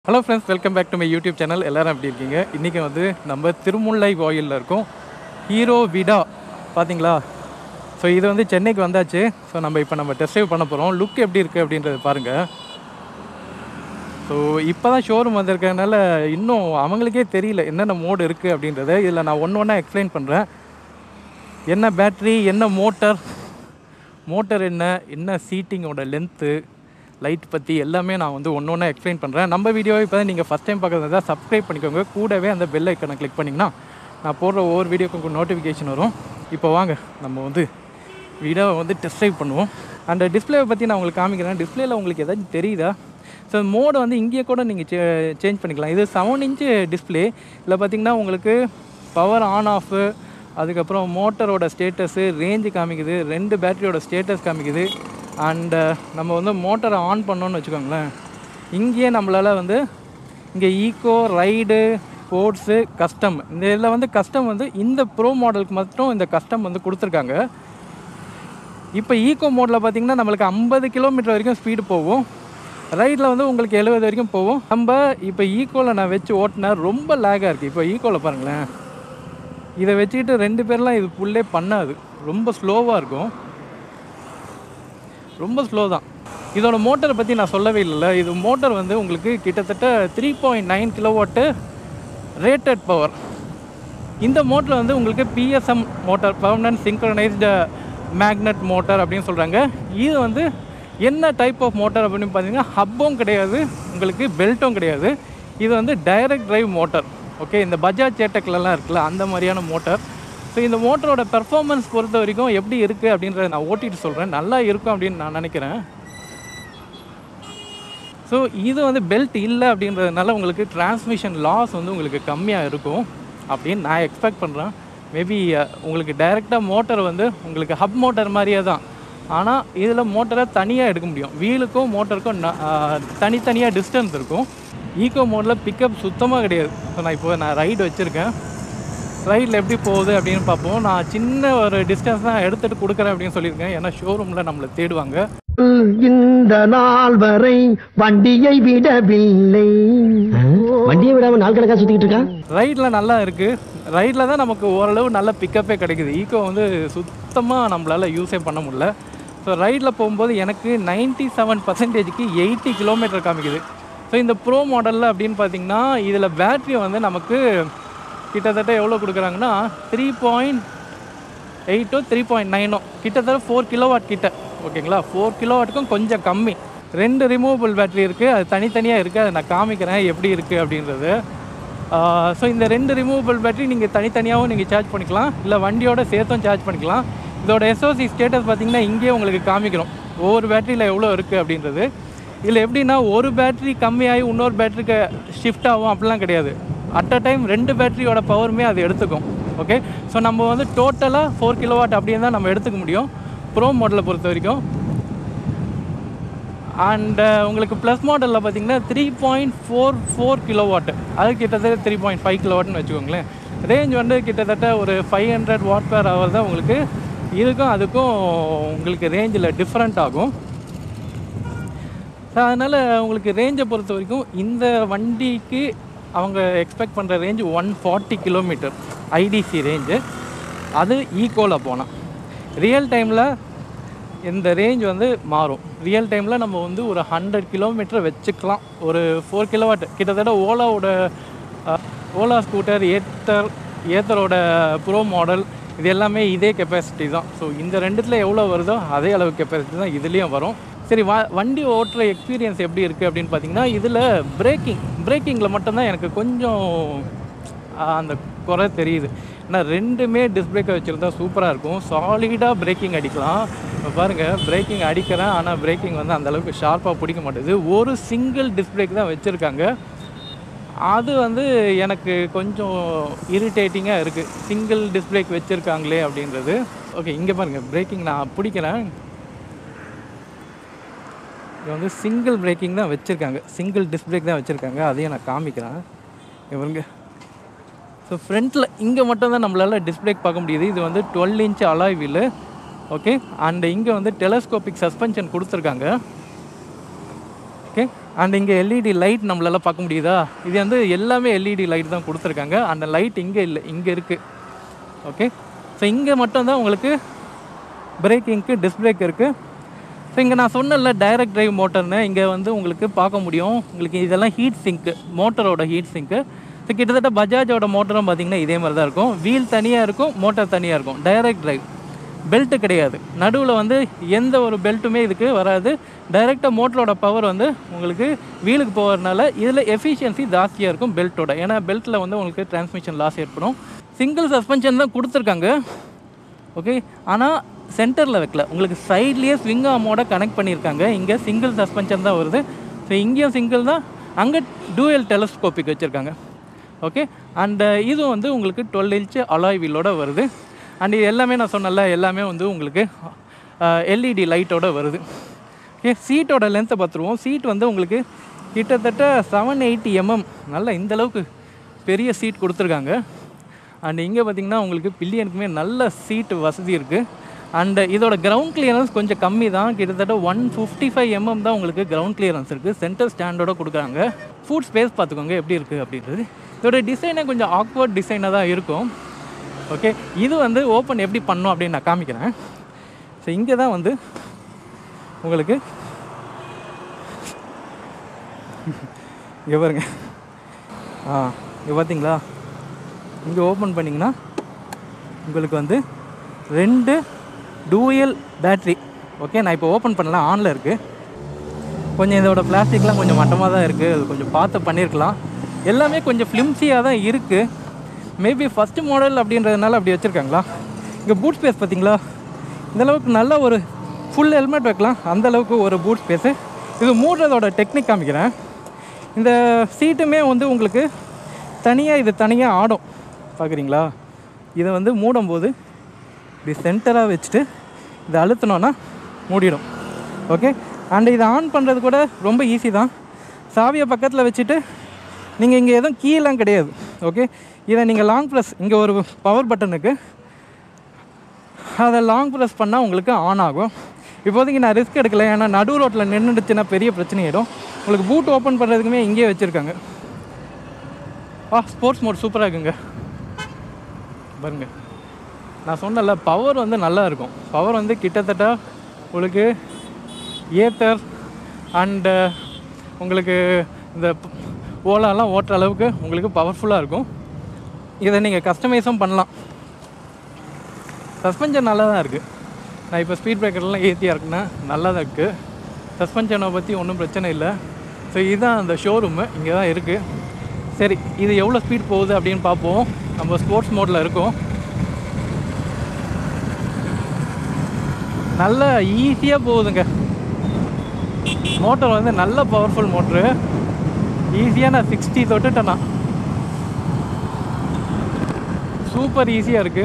hello friends welcome back to my YouTube channel எல்லாரும் எப்படி இருக்கீங்க இன்றைக்கி வந்து நம்ம திருமுல்லை கோயிலில் இருக்கோம் ஹீரோ விடா பார்த்தீங்களா ஸோ இது வந்து சென்னைக்கு வந்தாச்சு ஸோ நம்ம இப்போ நம்ம டெஸ்ட் ட்ரைவ் பண்ண போகிறோம் லுக் எப்படி இருக்குது அப்படின்றத பாருங்கள் ஸோ இப்போ தான் ஷோரூம் வந்திருக்கறனால இன்னும் அவங்களுக்கே தெரியல என்னென்ன மோடு இருக்குது அப்படின்றத இதில் நான் ஒன்று ஒன்றா எக்ஸ்பிளைன் பண்ணுறேன் என்ன பேட்ரி என்ன மோட்டர் மோட்டர் என்ன என்ன சீட்டிங்கோட லென்த்து லைட் பற்றி எல்லாமே நான் வந்து ஒன்று ஒன்றா எக்ஸ்பிளைன் பண்ணுறேன் நம்ம வீடியோவை இப்போ தான் நீங்கள் ஃபஸ்ட் டைம் பார்க்குறதா சப்ஸ்கிரைப் பண்ணிக்கோங்க கூடவே அந்த பெல் ஐக்கனை கிளிக் பண்ணிங்கன்னா நான் போடுற ஒவ்வொரு வீடியோக்கும் நோட்டிஃபிகேஷன் வரும் இப்போ வாங்க நம்ம வந்து வீடியோவை வந்து டெஸ்ட் ட்ரைவ் பண்ணுவோம் அந்த டிஸ்பிளேவை பற்றி நான் உங்களுக்கு காமிக்கிறேன் டிஸ்பிளேல உங்களுக்கு ஏதாச்சும் தெரியுதா ஸோ மோடை வந்து இங்கேயே கூட நீங்கள் சேஞ்ச் பண்ணிக்கலாம் இது செவன் இன்ச்சு டிஸ்பிளே இதில் பார்த்தீங்கன்னா உங்களுக்கு பவர் ஆன் ஆஃபு அதுக்கப்புறம் மோட்டரோட ஸ்டேட்டஸு ரேஞ்சு காமிக்குது ரெண்டு பேட்டரியோட ஸ்டேட்டஸ் காமிக்குது அண்டு நம்ம வந்து மோட்டரை ஆன் பண்ணோன்னு வச்சுக்கோங்களேன் இங்கேயே நம்மளால் வந்து இங்கே ஈக்கோ ரைடு ஸ்போர்ட்ஸு கஸ்டம் இந்த இதில் வந்து கஸ்டம் வந்து இந்த ப்ரோ மாடலுக்கு மட்டும் இந்த கஸ்டம் வந்து கொடுத்துருக்காங்க இப்போ ஈக்கோ மோடில் பார்த்தீங்கன்னா நம்மளுக்கு ஐம்பது கிலோமீட்டர் வரைக்கும் ஸ்பீடு போகும் ரைடில் வந்து உங்களுக்கு எழுபது வரைக்கும் போகும் நம்ம இப்போ ஈக்கோவில் நான் வச்சு ஓட்டினா ரொம்ப லேகாக இருக்குது இப்போ ஈக்கோவில் பாருங்களேன் இதை வச்சுக்கிட்டு ரெண்டு பேர்லாம் இது ஃபுல்லே பண்ணாது ரொம்ப ஸ்லோவாக இருக்கும் ரொம்ப ஸ்லோ தான் இதோட மோட்டரை பற்றி நான் சொல்லவே இல்லைல்ல இது மோட்டர் வந்து உங்களுக்கு கிட்டத்தட்ட three point nine kilowatt rated power இந்த மோட்டர் வந்து உங்களுக்கு PSM motor permanent synchronised magnet motor அப்படின்னு சொல்கிறாங்க இது வந்து என்ன டைப் ஆஃப் மோட்டார் அப்படின்னு பார்த்தீங்கன்னா ஹப்பும் கிடையாது உங்களுக்கு பெல்ட்டும் கிடையாது இது வந்து டைரக்ட் டிரைவ் மோட்டார் ஓகே இந்த பஜாஜ் சேட்டக்லலாம் இருக்குல்ல அந்த மாதிரியான மோட்டார் ஸோ இந்த மோட்டரோட பெர்ஃபார்மன்ஸ் பொறுத்த வரைக்கும் எப்படி இருக்குது அப்படின்றத நான் ஓட்டிட்டு சொல்கிறேன் நல்லா இருக்கும் அப்படின்னு நான் நினைக்கிறேன் ஸோ இது வந்து பெல்ட் இல்லை அப்படின்றதுனால உங்களுக்கு டிரான்ஸ்மிஷன் லாஸ் வந்து உங்களுக்கு கம்மியாக இருக்கும் அப்படின்னு நான் எக்ஸ்பெக்ட் பண்ணுறேன் மேபி உங்களுக்கு டைரெக்டாக மோட்டர் வந்து உங்களுக்கு ஹப் மோட்டர் மாதிரியே தான் ஆனால் இதில் மோட்டரை தனியாக எடுக்க முடியும் வீலுக்கும் மோட்டருக்கும் ந- ஆஹ் தனித்தனியாக டிஸ்டன்ஸ் இருக்கும் ஈகோ மோடில் பிக்கப் சுத்தமாக கிடையாது ஸோ நான் இப்போ நான் ரைடு வச்சுருக்கேன் ரைடில் எப்படி போகுது அப்படின்னு பார்ப்போம் நான் சின்ன ஒரு டிஸ்டன்ஸ் தான் எடுத்துகிட்டு கொடுக்குறேன் அப்படின்னு சொல்லியிருக்கேன் ஏன்னா ஷோரூமில் நம்மளை தேடுவாங்க இந்த நாள் வரை வண்டியை விடவில்லை வண்டியை விடாம நாள் கணக்கா சுத்திக்கிட்டு இருக்கா ரைடில் நல்லா இருக்குது ரைடில் தான் நமக்கு ஓரளவு நல்ல பிக்கப்பே கிடைக்குது ஈக்கோ வந்து சுத்தமாக நம்மளால் யூஸே பண்ண முடியல ஸோ ரைடில் போகும்போது எனக்கு 97% செவன் பர்சன்டேஜுக்கு எயிட்டி கிலோமீட்டர் காமிக்குது ஸோ இந்த ப்ரோ மாடலில் அப்படின்னு பார்த்தீங்கன்னா இதில் பேட்ரி வந்து நமக்கு கிட்டத்தட்ட எவ்வளோ கொடுக்குறாங்கன்னா த்ரீ பாயிண்ட் எயிட்டோ த்ரீ பாயிண்ட் நைனோ கிட்டத்தட்ட ஃபோர் கிலோவாட் கிட்ட ஓகேங்களா ஃபோர் கிலோவாட்டுக்கும் கொஞ்சம் கம்மி ரெண்டு ரிமூவபிள் பேட்டரி இருக்குது அது தனித்தனியாக இருக்குது அதை நான் காமிக்கிறேன் எப்படி இருக்குது அப்படின்றது ஸோ இந்த ரெண்டு ரிமூவபிள் பேட்டரி நீங்கள் தனித்தனியாகவும் நீங்கள் சார்ஜ் பண்ணிக்கலாம் இல்லை வண்டியோட சேர்த்தும் சார்ஜ் பண்ணிக்கலாம் இதோட எஸ்ஓசி ஸ்டேட்டஸ் பார்த்தீங்கன்னா இங்கேயே உங்களுக்கு காமிக்கிறோம் ஒவ்வொரு பேட்டரியில் எவ்வளோ இருக்குது அப்படின்றது இதில் எப்படின்னா ஒரு பேட்டரி கம்மியாகி இன்னொரு பேட்டரிக்கு ஷிஃப்ட் ஆகும் அப்படிலாம் கிடையாது அட் அ டைம் ரெண்டு பேட்டரியோட பவருமே அது எடுத்துக்கும் ஓகே ஸோ நம்ம வந்து டோட்டலாக ஃபோர் கிலோவாட் அப்படின்னு தான் நம்ம எடுத்துக்க முடியும் ப்ரோ மாடலை பொறுத்த வரைக்கும் அண்டு உங்களுக்கு ப்ளஸ் மாடலில் பார்த்தீங்கன்னா three point four four kilowatt அது கிட்டத்தட்ட த்ரீ பாயிண்ட் ஃபைவ் கிலோவாட்னு வச்சுக்கோங்களேன் ரேஞ்ச் வந்து கிட்டத்தட்ட ஒரு five hundred watt per hour தான் உங்களுக்கு இதுக்கும் அதுக்கும் உங்களுக்கு ரேஞ்சில் டிஃப்ரெண்ட் ஆகும் ஸோ அதனால் உங்களுக்கு ரேஞ்சை பொறுத்த வரைக்கும் இந்த வண்டிக்கு அவங்க எக்ஸ்பெக்ட் பண்ணுற range one forty kilometre IDC range அது ஈக்குவலாக போனால் ரியல் டைமில் இந்த ரேஞ்ச் வந்து மாறும் ரியல் டைமில் நம்ம வந்து ஒரு ஹண்ட்ரட் கிலோமீட்டர் வச்சுக்கலாம் ஒரு ஃபோர் கிலோவாட் கிட்டத்தட்ட ஓலாவோட அஹ், ஓலா ஸ்கூட்டர் ஏத்தர் ஏத்தரோட ப்ரோ மாடல் இது எல்லாமே இதே கெப்பாசிட்டி தான் ஸோ இந்த ரெண்டுத்துல எவ்வளோ வருதோ அதே அளவு கெப்பாசிட்டி தான் இதுலேயும் வரும் சரி வ வண்டி ஓட்டுற எக்ஸ்பீரியன்ஸ் எப்படி இருக்குது அப்படின்னு பார்த்தீங்கன்னா இதில் பிரேக்கிங் பிரேக்கிங்கில் மட்டும்தான் எனக்கு கொஞ்சம் ஆஹ், அந்த குறை தெரியுது ஏன்னா ரெண்டுமே டிஸ்க் பிரேக்கை வச்சுருந்தா சூப்பராக இருக்கும் சாலிடாக பிரேக்கிங் அடிக்கலாம் இப்போ பாருங்கள் பிரேக்கிங் அடிக்கிறேன் ஆனால் பிரேக்கிங் வந்து அந்த அளவுக்கு ஷார்ப்பாக பிடிக்க மாட்டேது ஒரு சிங்கிள் டிஸ்க் பிரேக் தான் வச்சுருக்காங்க அது வந்து எனக்கு கொஞ்சம் இரிட்டேட்டிங்காக இருக்குது சிங்கிள் டிஸ்க் பிரேக் வச்சுருக்காங்களே அப்படின்றது ஓகே இங்கே பாருங்கள் பிரேக்கிங் நான் பிடிக்கிறேன் இது வந்து சிங்கிள் பிரேக்கிங் தான் வச்சுருக்காங்க சிங்கிள் டிஸ்க் பிரேக் தான் வச்சுருக்காங்க அதையும் நான் காமிக்கிறேன் இவருங்க ஸோ ஃப்ரண்ட்டில் இங்கே மட்டும் தான் நம்மளால் டிஸ்க் பிரேக் பார்க்க முடியுது இது வந்து twelve inch alloy wheel okay and இங்கே வந்து டெலஸ்கோபிக் சஸ்பென்ஷன் கொடுத்துருக்காங்க ஓகே அண்ட் இங்கே எல்இடி லைட் நம்மளால பார்க்க முடியுதா இது வந்து எல்லாமே எல்இடி லைட் தான் கொடுத்துருக்காங்க அந்த லைட் இங்கே இல்லை இங்கே இருக்குது ஓகே ஸோ இங்கே மட்டும்தான் உங்களுக்கு பிரேக்கிங்க்கு டிஸ்க் பிரேக் இருக்குது ஸோ இங்கே நான் சொன்னல டைரக்ட் டிரைவ் மோட்டர்னு இங்கே வந்து உங்களுக்கு பார்க்க முடியும் உங்களுக்கு இதெல்லாம் ஹீட் சிங்க்கு மோட்டரோட ஹீட் சிங்க்கு ஸோ கிட்டத்தட்ட பஜாஜோட மோட்டரும் பார்த்தீங்கன்னா இதே மாதிரி தான் இருக்கும் வீல் தனியாக இருக்கும் மோட்டார் தனியாக இருக்கும் டைரக்ட் டிரைவ் பெல்ட்டு கிடையாது நடுவில் வந்து எந்த ஒரு பெல்ட்டுமே இதுக்கு வராது டைரெக்டாக மோட்டரோட பவர் வந்து உங்களுக்கு வீலுக்கு போகிறதுனால இதில் எஃபிஷியன்சி ஜாஸ்தியாக இருக்கும் பெல்ட்டோட ஏன்னா பெல்ட்டில் வந்து உங்களுக்கு டிரான்ஸ்மிஷன் லாஸ் ஏற்படும் சிங்கிள் சஸ்பென்ஷன் தான் கொடுத்துருக்காங்க ஓகே ஆனால் சென்டரில் வைக்கல உங்களுக்கு சைட்லேயே ஸ்விங் ஆமோட கனெக்ட் பண்ணியிருக்காங்க இங்கே சிங்கிள் சஸ்பென்ஷன் தான் வருது ஸோ இங்கேயும் சிங்கிள் தான் அங்கே டூயல் டெலஸ்கோபிக் வச்சுருக்காங்க ஓகே அண்ட் இதுவும் வந்து உங்களுக்கு டுவெல் இன்ச்சு அலாய் வீலோட வருது அண்ட் இது எல்லாமே நான் சொன்னல எல்லாமே வந்து உங்களுக்கு எல்இடி லைட்டோட வருது ஓகே சீட்டோட லென்த்தை பார்த்துருவோம் சீட் வந்து உங்களுக்கு கிட்டத்தட்ட செவன் எயிட்டி எம்எம் நல்ல இந்த அளவுக்கு பெரிய சீட் கொடுத்துருக்காங்க அண்ட் இங்கே பார்த்தீங்கன்னா உங்களுக்கு பில்லியனுக்குமே நல்ல சீட்டு வசதி இருக்குது அண்ட் இதோட கிரவுண்ட் கிளியரன்ஸ் கொஞ்சம் கம்மி தான் கிட்டத்தட்ட ஒன் ஃபிஃப்டி ஃபைவ் எம்எம் தான் உங்களுக்கு கிரவுண்ட் கிளியரன்ஸ் இருக்குது சென்டர் ஸ்டாண்டோட கொடுக்குறாங்க ஃபுட் ஸ்பேஸ் பார்த்துக்கோங்க எப்படி இருக்குது அப்படின்றது இதோட டிசைனே கொஞ்சம் ஆக்வர்ட் டிசைனாக தான் இருக்கும் ஓகே இது வந்து ஓப்பன் எப்படி பண்ணோம் அப்படின்னு நான் காமிக்கிறேன் ஸோ இங்கே தான் வந்து உங்களுக்கு இங்கே பாருங்க ஆ இங்கே பார்த்தீங்களா இங்கே ஓப்பன் பண்ணிங்கன்னா உங்களுக்கு வந்து ரெண்டு டூயல் பேட்ரி ஓகே நான் இப்போ ஓப்பன் பண்ணலாம் ஆனில் இருக்குது கொஞ்சம் இதோட பிளாஸ்டிக்லாம் கொஞ்சம் மட்டமாக தான் இருக்குது அது கொஞ்சம் பார்த்து பண்ணியிருக்கலாம் எல்லாமே கொஞ்சம் ஃப்ளிம்ஸியாக தான் இருக்குது மேபி ஃபஸ்ட்டு மாடல் அப்படின்றதுனால அப்படி வச்சுருக்காங்களா இங்கே பூட் ஸ்பேஸ் பார்த்தீங்களா இந்த அளவுக்கு நல்ல ஒரு ஃபுல் ஹெல்மெட் வைக்கலாம் அந்த அளவுக்கு ஒரு பூட் ஸ்பேஸு இது மூடுறதோட டெக்னிக் காமிக்கிறேன் இந்த சீட்டுமே வந்து உங்களுக்கு தனியாக இது தனியாக ஆடும் பார்க்குறீங்களா இதை வந்து மூடும்போது இப்படி சென்டராக வச்சுட்டு இதை அழுத்தினோன்னா மூடிடும் ஓகே அண்ட் இதை ஆன் பண்ணுறது கூட ரொம்ப ஈஸி தான் சாவியை பக்கத்தில் வச்சுட்டு நீங்கள் இங்கே எதுவும் கீழெலாம் கிடையாது ஓகே இதை நீங்கள் லாங் ப்ரெஸ் இங்கே ஒரு பவர் பட்டனுக்கு அதை லாங் ப்ரெஸ் பண்ணால் உங்களுக்கு ஆன் ஆகும் இப்போதைக்கு நான் ரிஸ்க் எடுக்கல ஏன்னா நடு ரோட்டில் நின்றுடுச்சுன்னா பெரிய பிரச்சனை ஆகிடும் உங்களுக்கு பூட் ஓப்பன் பண்ணுறதுக்குமே இங்கேயே வச்சுருக்காங்க ஆ ஸ்போர்ட்ஸ் மோட் சூப்பராக இருக்குங்க பாருங்க நான் சொன்னல பவர் வந்து நல்லா இருக்கும் பவர் வந்து கிட்டத்தட்ட உங்களுக்கு ஏத்தர் அண்டு உங்களுக்கு இந்த ப- ஓலாலாம் ஓட்டுற அளவுக்கு உங்களுக்கு பவர்ஃபுல்லாக இருக்கும் இதை நீங்கள் கஸ்டமைஸும் பண்ணலாம் சஸ்பென்ஷன் நல்லா தான் இருக்குது நான் இப்போ ஸ்பீட் பிரேக்கர்லாம் ஏற்றியாக இருக்குன்னா நல்லா தான் இருக்குது சஸ்பென்ஷனை பற்றி ஒன்றும் பிரச்சனை இல்லை ஸோ இதுதான் அந்த ஷோரூமு இங்கே தான் இருக்குது சரி இது எவ்வளோ ஸ்பீட் போகுது அப்படின்னு பார்ப்போம் நம்ம ஸ்போர்ட்ஸ் மோடில் இருக்கோம் நல்ல ஈஸியாக போகுதுங்க மோட்டர் வந்து நல்ல பவர்ஃபுல் மோட்ரு ஈஸியாக நான் சிக்ஸ்டி தொட்டுட்டேன்னா சூப்பர் ஈஸியாக இருக்குது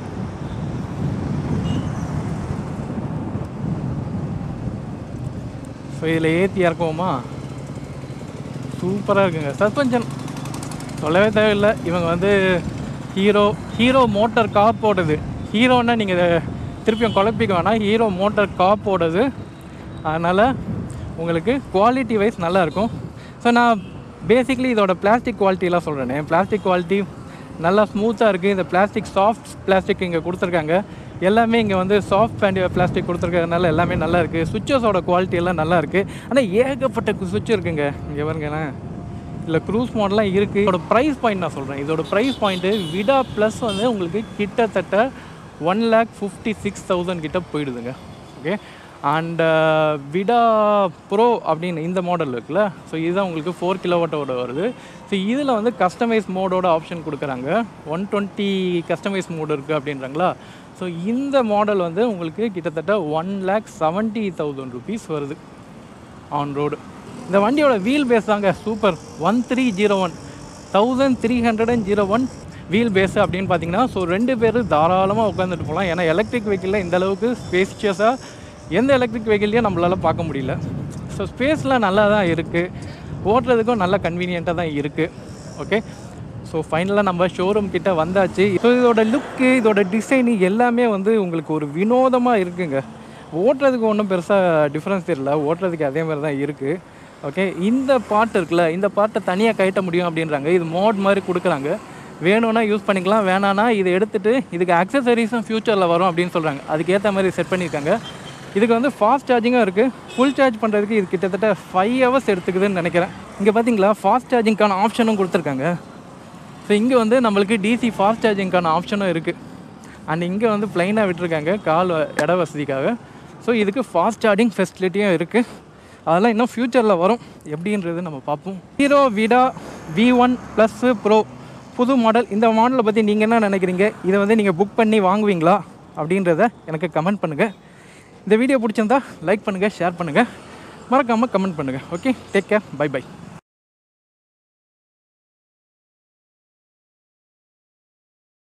ஸோ இதில் ஏற்றி இறக்குவோமா சூப்பராக இருக்குங்க சஸ்பென்ஷன் சொல்லவே தேவையில்லை இவங்க வந்து ஹீரோ ஹீரோ மோட்டார் காப் போடுது ஹீரோன்னா நீங்கள் திருப்பியும் குழப்பிக்க வேணாம் ஹீரோ மோட்டார் காப் போடுது அதனால் உங்களுக்கு குவாலிட்டி வைஸ் நல்லா இருக்கும் ஸோ நான் பேசிக்லி இதோட பிளாஸ்டிக் குவாலிட்டிலாம் சொல்கிறேனே பிளாஸ்டிக் குவாலிட்டி நல்லா ஸ்மூத்தாக இருக்குது இந்த பிளாஸ்டிக் சாஃப்ட் பிளாஸ்டிக் இங்கே கொடுத்துருக்காங்க எல்லாமே இங்கே வந்து சாஃப்ட் பேண்ட் பிளாஸ்டிக் கொடுத்துருக்கறதுனால எல்லாமே நல்லா இருக்குது சுவிட்சஸோட குவாலிட்டி எல்லாம் நல்லா இருக்குது ஆனால் ஏகப்பட்ட சுவிட்ச் இருக்குங்க இங்கே பாருங்களேன் இல்லை க்ரூஸ் மாடலாம் இருக்குது இதோட ப்ரைஸ் பாயிண்ட் நான் சொல்கிறேன் இதோட ப்ரைஸ் பாயிண்ட்டு விடா ப்ளஸ் வந்து உங்களுக்கு கிட்டத்தட்ட one lakh fifty six thousand கிட்ட போயிடுதுங்க ஓகே அண்ட் விடா ப்ரோ அப்படின்னு இந்த மாடல் இருக்குல்ல ஸோ இதுதான் உங்களுக்கு ஃபோர் கிலோவாட்டோட வருது ஸோ இதில் வந்து கஸ்டமைஸ் மோடோட ஆப்ஷன் கொடுக்குறாங்க ஒன் டுவெண்ட்டி கஸ்டமைஸ் மோடு இருக்குது அப்படின்றாங்களா ஸோ இந்த மாடல் வந்து உங்களுக்கு கிட்டத்தட்ட one lakh seventy thousand rupees வருது ஆன் ரோடு இந்த வண்டியோட வீல் பேஸ் தாங்க super one three zero one thousand three hundred and zero one wheel base அப்படின்னு பார்த்தீங்கன்னா ஸோ ரெண்டு பேர் தாராளமாக உட்காந்துட்டு போகலாம் ஏன்னா எலக்ட்ரிக் வெஹிக்கிளில் இந்த அளவுக்கு ஸ்பேஷியஸாக எந்த எலக்ட்ரிக் வெஹிக்கிள்லையும் நம்மளால் பார்க்க முடியல ஸோ ஸ்பேஸ்லாம் நல்லா தான் இருக்குது ஓட்டுறதுக்கும் நல்ல கன்வீனியண்ட்டாக தான் இருக்குது ஓகே ஸோ ஃபைனலாக நம்ம ஷோரூம் கிட்ட வந்தாச்சு ஸோ இதோட லுக்கு இதோட டிசைனு எல்லாமே வந்து உங்களுக்கு ஒரு வினோதமாக இருக்குங்க ஓட்டுறதுக்கு ஒன்றும் பெருசாக டிஃப்ரென்ஸ் தெரியல ஓட்டுறதுக்கு அதே மாதிரி தான் இருக்குது ஓகே இந்த பார்ட் இருக்குல்ல இந்த பார்ட்டை தனியாக கழட்ட முடியும் அப்படின்றாங்க இது மோட் மாதிரி கொடுக்குறாங்க வேணும்னா யூஸ் பண்ணிக்கலாம் வேணான்னா இதை எடுத்துகிட்டு இதுக்கு அக்சசரிஸும் ஃப்யூச்சரில் வரும் அப்படின்னு சொல்கிறாங்க அதுக்கேற்ற மாதிரி செட் பண்ணியிருக்காங்க இதுக்கு வந்து ஃபாஸ்ட் சார்ஜிங்கும் இருக்குது ஃபுல் சார்ஜ் பண்ணுறதுக்கு இது கிட்டத்தட்ட ஃபைவ் ஹவர்ஸ் எடுத்துக்குதுன்னு நினைக்கிறேன் இங்கே பார்த்தீங்களா ஃபாஸ்ட் சார்ஜிங்க்கான ஆப்ஷனும் கொடுத்துருக்காங்க ஸோ இங்கே வந்து நம்மளுக்கு டிசி ஃபாஸ்ட் சார்ஜிங்க்கான ஆப்ஷனும் இருக்குது அண்ட் இங்கே வந்து ப்ளைனாக விட்டுருக்காங்க கால் வ- இட வசதிக்காக ஸோ இதுக்கு ஃபாஸ்ட் சார்ஜிங் ஃபெசிலிட்டியும் இருக்குது அதெல்லாம் இன்னும் ஃப்யூச்சரில் வரும் எப்படின்றது நம்ம பார்ப்போம் Hero Vida V one plus pro புது மாடல் இந்த மாடலை பற்றி நீங்கள் என்ன நினைக்கிறீங்க இதை வந்து நீங்கள் புக் பண்ணி வாங்குவீங்களா அப்படின்றத எனக்கு கமெண்ட் பண்ணுங்கள் இந்த வீடியோ பிடிச்சிருந்தா லைக் பண்ணுங்கள் ஷேர் பண்ணுங்கள் மறக்காமல் கமெண்ட் பண்ணுங்கள் okay take care bye by